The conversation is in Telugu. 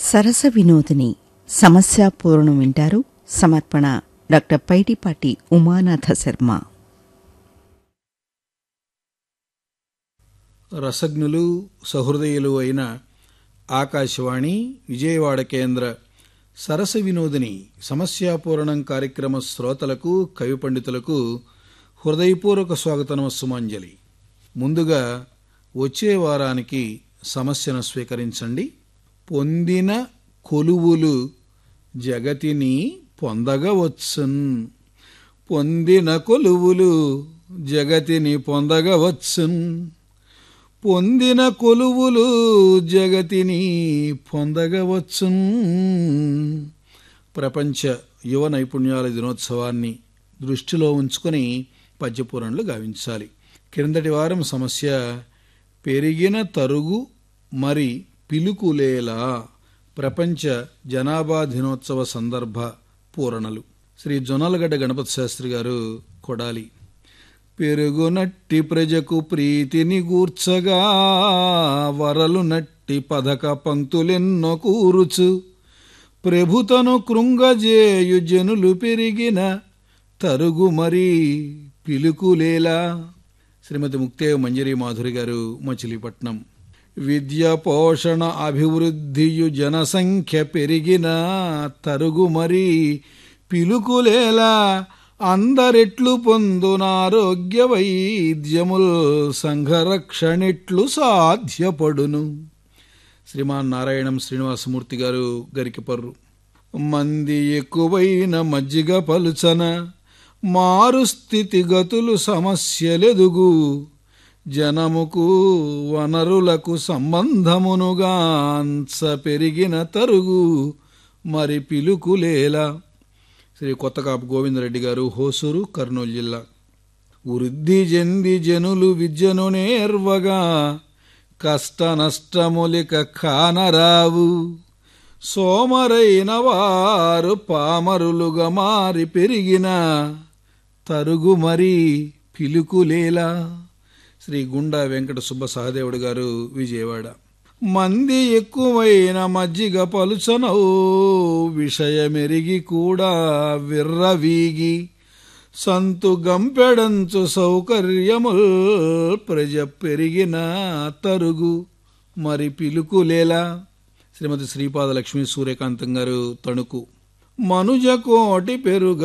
సరస వినోదిని సమస్య పూర్ణం వింటారు సమర్పణ డాక్టర్ పైడిపాటి ఉమానాథ శర్మ రసజ్ఞులు సహృదయులు అయిన ఆకాశవాణి విజయవాడ కేంద్ర సరస వినోదిని సమస్యాపూరణం కార్యక్రమ శ్రోతలకు కవి పండితులకు హృదయపూర్వక స్వాగతం సుమాంజలి ముందుగా వచ్చే వారానికి సమస్యను స్వీకరించండి పొందిన కొలువులు జగతిని పొందగవచ్చున్ పొందిన కొలువులు జగతిని పొందగవచ్చున్ పొందిన కొలువులు జగతిని పొందగవచ్చున్ ప్రపంచ యువ నైపుణ్యాల దినోత్సవాన్ని దృష్టిలో ఉంచుకొని పద్యపూరణలు గావించాలి క్రిందటి వారం సమస్య పెరిగిన తరుగు మరి పిలుకులేలా ప్రపంచ జనాభా దినోత్సవ సందర్భ పూరణలు శ్రీ జొన్నలగడ్డ గణపతి శాస్త్రి గారు కొడాలి పెరుగునట్టి ప్రజకు ప్రీతిని గూర్చగా వరలు నట్టి పథక పంక్తులెన్నో కూరుచు ప్రభుతను కృంగజేయు జనులు పెరిగిన తరుగు మరీ పిలుకులేలా శ్రీమతి ముక్తే మంజరి మాధురి గారు మచిలీపట్నం విద్య పోషణ అభివృద్ధియు జనసంఖ్య పెరిగిన తరుగు మరీ పిలుకులేలా అందరెట్లు పొందునారోగ్య వైద్యముల్ సంఘరక్షణెట్లు సాధ్యపడును శ్రీమాన్ నారాయణం శ్రీనివాసమూర్తి గారు గరికిపర్రు మంది ఎక్కువైన మజ్జిగ పలుచన మారు స్థితిగతులు సమస్యలెదుగు జనముకు వనరులకు సంబంధమునుగాంచ పెరిగిన తరుగు మరి పిలుకులేలా శ్రీ కొత్తకాపు గోవిందరెడ్డి గారు హోసూరు కర్నూలు జిల్లా వృద్ధి చెంది జనులు విద్యను నేర్వగా కష్ట నష్టములిక కానరావు సోమరైన వారు పామరులుగా మారి పెరిగిన తరుగు మరి పిలుకులేలా శ్రీ గుండా వెంకట సుబ్బ సహదేవుడు గారు విజయవాడ మంది ఎక్కువైన మజ్జిగ పలుచనవు విషయమెరిగి కూడా విర్రవీగి సంతు గంపెడంచు సౌకర్యముల్ ప్రజ పెరిగిన తరుగు మరి పిలుకులేలా శ్రీమతి శ్రీపాద లక్ష్మీ సూర్యకాంతం గారు తణుకు మనుజ కోటి పెరుగ